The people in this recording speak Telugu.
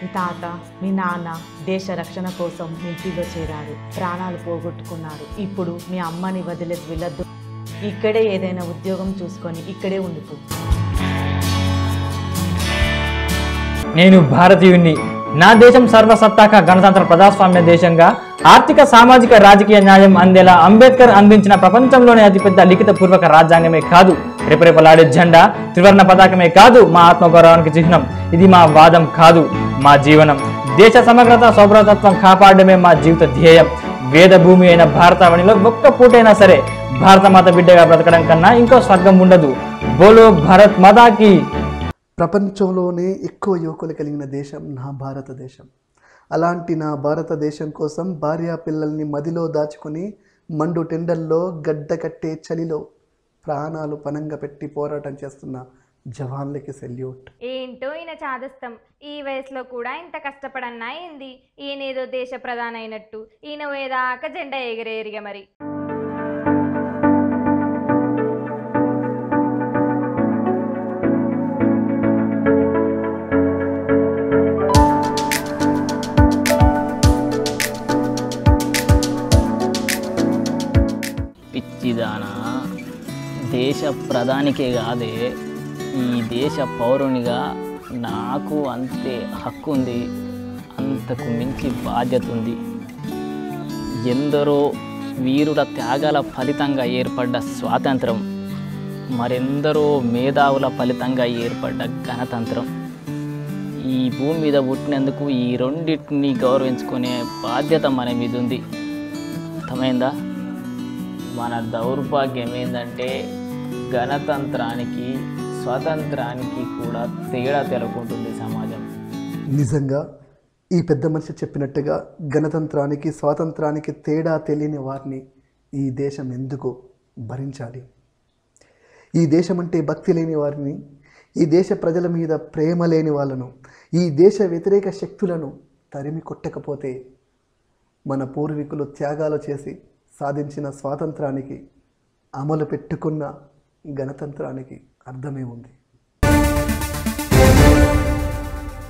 మీ తాత మీ నాన్న దేశ రక్షణ కోసం మిలిటరీలో చేరారు ప్రాణాలు పోగొట్టుకున్నారు ఇప్పుడు మీ అమ్మని వదిలేసి వెళ్ళొద్దు ఇక్కడే ఏదైనా ఉద్యోగం చూసుకొని ఇక్కడే ఉండిపో నేను భారతీయుణ్ణి నా దేశం సర్వసత్తాక గణతంత్ర ప్రజాస్వామ్య దేశంగా ఆర్థిక సామాజిక రాజకీయ న్యాయం అందేలా అంబేద్కర్ అందించిన ప్రపంచంలోనే అతిపెద్ద లిఖిత పూర్వక రాజ్యాంగమే కాదు రెపరెపలాడే జెండా త్రివర్ణ పతాకమే కాదు మా ఆత్మగౌరవానికి చిహ్నం ఇది మా వాదం కాదు మా జీవనం దేశ సమగ్రత సౌభ్రతత్వం కాపాడమే మా జీవిత ధ్యేయం వేద భూమి అయిన భారతావనిలో ఒక్క పూటైనా సరే భారతమాత బిడ్డగా బ్రతకడం కన్నా ఇంకో స్వర్గం ఉండదు బోలో భారత్ మాతాకి ప్రపంచంలోనే ఎక్కువ యువకులు కలిగిన దేశం నా భారతదేశం అలాంటి నా భారతదేశం కోసం భార్యా పిల్లల్ని మదిలో దాచుకొని మండు టెండల్లో గడ్డ కట్టే చలిలో ప్రాణాలు పనంగా పెట్టి పోరాటం చేస్తున్న జవాన్లకి సెల్యూట్ ఏంటో ఈయన చాదస్తం ఈ వయసులో కూడా ఇంత కష్టపడన్నా ఏంది ఈయనేదో దేశ ప్రధాని అయినట్టు ఈయన వేదాక జెండా ఎగిరేరిగా మరి పిచ్చిదానా దేశ ప్రధానికే కాదే ఈ దేశ పౌరునిగా నాకు అంతే హక్కు ఉంది అంతకు మించి బాధ్యత ఉంది ఎందరో వీరుల త్యాగాల ఫలితంగా ఏర్పడ్డ స్వాతంత్రం మరెందరో మేధావుల ఫలితంగా ఏర్పడ్డ గణతంత్రం ఈ భూమి మీద పుట్టినందుకు ఈ రెండింటిని గౌరవించుకునే బాధ్యత మన మీద ఉంది అర్థమైందా మన దౌర్భాగ్యం ఏంటంటే గణతంత్రానికి స్వతంత్రానికి కూడా తేడా తెలకుంటుంది సమాజం నిజంగా ఈ పెద్ద మనిషి చెప్పినట్టుగా గణతంత్రానికి స్వాతంత్రానికి తేడా తెలియని వారిని ఈ దేశం ఎందుకు భరించాలి ఈ దేశం అంటే భక్తి లేని వారిని ఈ దేశ ప్రజల మీద ప్రేమ లేని వాళ్ళను ఈ దేశ వ్యతిరేక శక్తులను తరిమి కొట్టకపోతే మన పూర్వీకులు త్యాగాలు చేసి సాధించిన స్వాతంత్రానికి అమలు పెట్టుకున్న గణతంత్రానికి అర్థమే ఉంది